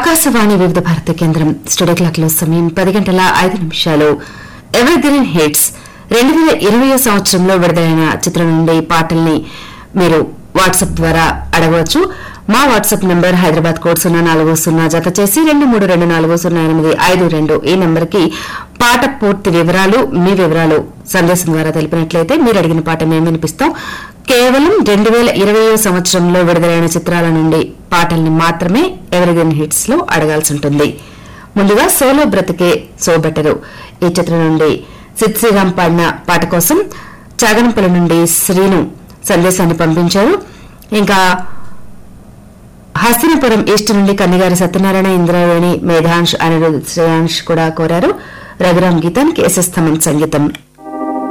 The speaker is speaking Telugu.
ఆకాశవాణి వివిధ భారత కేంద్రం స్టూడియో క్లాక్ లో సమయం పది గంటల ఐదు నిమిషాలు ఎవర్ గ్రీన్ హిట్స్ రెండు వేల ఇరవై సంవత్సరంలో విడుదలైన చిత్రం నుండి పాటల్ని మీరు వాట్సాప్ ద్వారా అడగవచ్చు మా వాట్సాప్ నంబర్ హైదరాబాద్ కోడ్ సున్నా నాలుగు సున్నా జత చేసి రెండు మూడు రెండు నాలుగు సున్నా ఎనిమిది ఐదు రెండు ఈ నంబర్కి పాట పూర్తి వివరాలు మీ వివరాలు సందేశం ద్వారా తెలిపినట్లయితే మీరు అడిగిన పాట మేము వినిపిస్తాం కేవలం రెండు వేల ఇరవై సంవత్సరంలో విడుదలైన చిత్రాల నుండి పాటల్ని మాత్రమే ఎవరిగ్రీన్ హిట్స్ లో అడగాల్సి ఉంటుంది ముందుగా సోలో బ్రతికే సో బెటరు ఈ చిత్రం నుండి సిద్ శ్రీరామ్ పాడిన పాట కోసం చాగనంపల్లి నుండి శ్రీను సందేశాన్ని పంపించారు ఇంకా హస్తినపురం ఈస్ట్ నుండి కన్నిగారి సత్యనారాయణ ఇంద్రావేణి మేధాంశ్ అనిరుద్ శ్రేయాంశ్ కూడా కోరారు రఘురాం గీతానికి ఎస్ఎస్ థమన్ సంగీతం